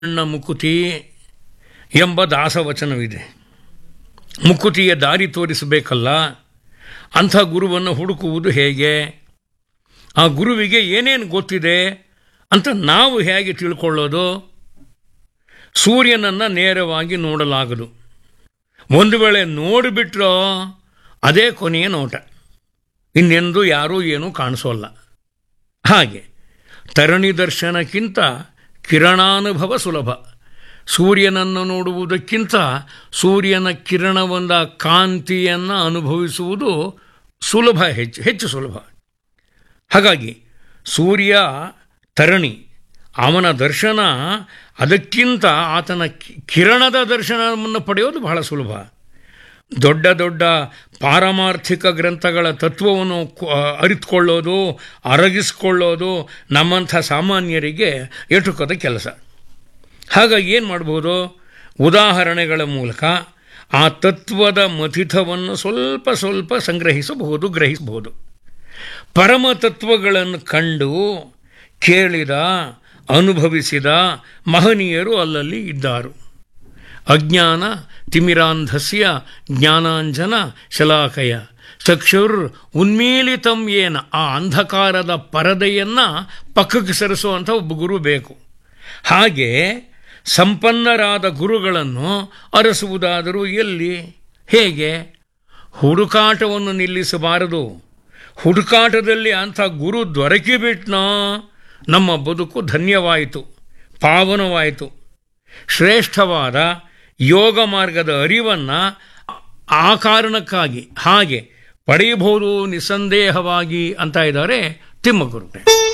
ಣ್ಣ ಮುಕುತಿ ಎಂಬ ದಾಸವಚನವಿದೆ ಮುಕುತಿಯ ದಾರಿ ತೋರಿಸಬೇಕಲ್ಲ ಅಂಥ ಗುರುವನ್ನು ಹುಡುಕುವುದು ಹೇಗೆ ಆ ಗುರುವಿಗೆ ಏನೇನು ಗೊತ್ತಿದೆ ಅಂತ ನಾವು ಹೇಗೆ ತಿಳ್ಕೊಳ್ಳೋದು ಸೂರ್ಯನನ್ನು ನೇರವಾಗಿ ನೋಡಲಾಗದು ಒಂದು ವೇಳೆ ನೋಡಿಬಿಟ್ರೋ ಅದೇ ಕೊನೆಯ ನೋಟ ಇನ್ನೆಂದು ಯಾರೂ ಏನೂ ಕಾಣಿಸೋಲ್ಲ ಹಾಗೆ ತರಣಿ ದರ್ಶನಕ್ಕಿಂತ ಕಿರಣಾನುಭವ ಸುಲಭ ಸೂರ್ಯನನ್ನು ನೋಡುವುದಕ್ಕಿಂತ ಸೂರ್ಯನ ಕಿರಣವೊಂದ ಕಾಂತಿಯನ್ನು ಅನುಭವಿಸುವುದು ಸುಲಭ ಹೆಚ್ಚು ಹೆಚ್ಚು ಸುಲಭ ಹಾಗಾಗಿ ಸೂರ್ಯ ತರಣಿ ಅವನ ದರ್ಶನ ಅದಕ್ಕಿಂತ ಆತನ ಕಿ- ಕಿರಣದ ದರ್ಶನವನ್ನು ಪಡೆಯೋದು ಬಹಳ ಸುಲಭ ದೊಡ್ಡ ದೊಡ್ಡ ಪಾರಮಾರ್ಥಿಕ ಗ್ರಂಥಗಳ ತತ್ವವನ್ನು ಕು- ಅರಿತುಕೊಳ್ಳೋದು ಅರಗಿಸ್ಕೊಳ್ಳೋದು ನಮ್ಮಂಥ ಸಾಮಾನ್ಯರಿಗೆ ಎಟುಕದ ಕೆಲಸ ಹಾಗಾಗಿ ಏನು ಮಾಡ್ಬೋದು ಉದಾಹರಣೆಗಳ ಮೂಲಕ ಆ ತತ್ವದ ಮಥಿತವನ್ನು ಸ್ವಲ್ಪ ಸ್ವಲ್ಪ ಸಂಗ್ರಹಿಸಬಹುದು ಗ್ರಹಿಸಬಹುದು ಪರಮ ತತ್ವಗಳನ್ನು ಕಂಡು ಕೇಳಿದ ಅನುಭವಿಸಿದ ಮಹನೀಯರು ಅಲ್ಲಲ್ಲಿ ಇದ್ದಾರು ಅಜ್ಞಾನ ತಿಮಿರಾಂಧಸ್ಯ ಜ್ಞಾನಾಂಜನ ಶಲಾಕಯ ಚಕ್ಷುರ್ ಉನ್ಮೀಲಿತಂ ಏನ ಆ ಅಂಧಕಾರದ ಪರದೆಯನ್ನು ಪಕ್ಕಕ್ಕೆ ಸರಿಸುವಂಥ ಒಬ್ಬ ಗುರು ಬೇಕು ಹಾಗೆ ಸಂಪನ್ನರಾದ ಗುರುಗಳನ್ನು ಅರಸುವುದಾದರೂ ಎಲ್ಲಿ ಹೇಗೆ ಹುಡುಕಾಟವನ್ನು ನಿಲ್ಲಿಸಬಾರದು ಹುಡುಕಾಟದಲ್ಲಿ ಅಂಥ ಗುರು ದೊರಕಿಬಿಟ್ನೋ ನಮ್ಮ ಬದುಕು ಧನ್ಯವಾಯಿತು ಪಾವನವಾಯಿತು ಶ್ರೇಷ್ಠವಾದ ಯೋಗ ಮಾರ್ಗದ ಅರಿವನ್ನು ಆ ಕಾರಣಕ್ಕಾಗಿ ಹಾಗೆ ಪಡೆಯಬಹುದು ನಿಸ್ಸಂದೇಹವಾಗಿ ಅಂತ ಇದ್ದಾರೆ ತಿಮ್ಮಗುರು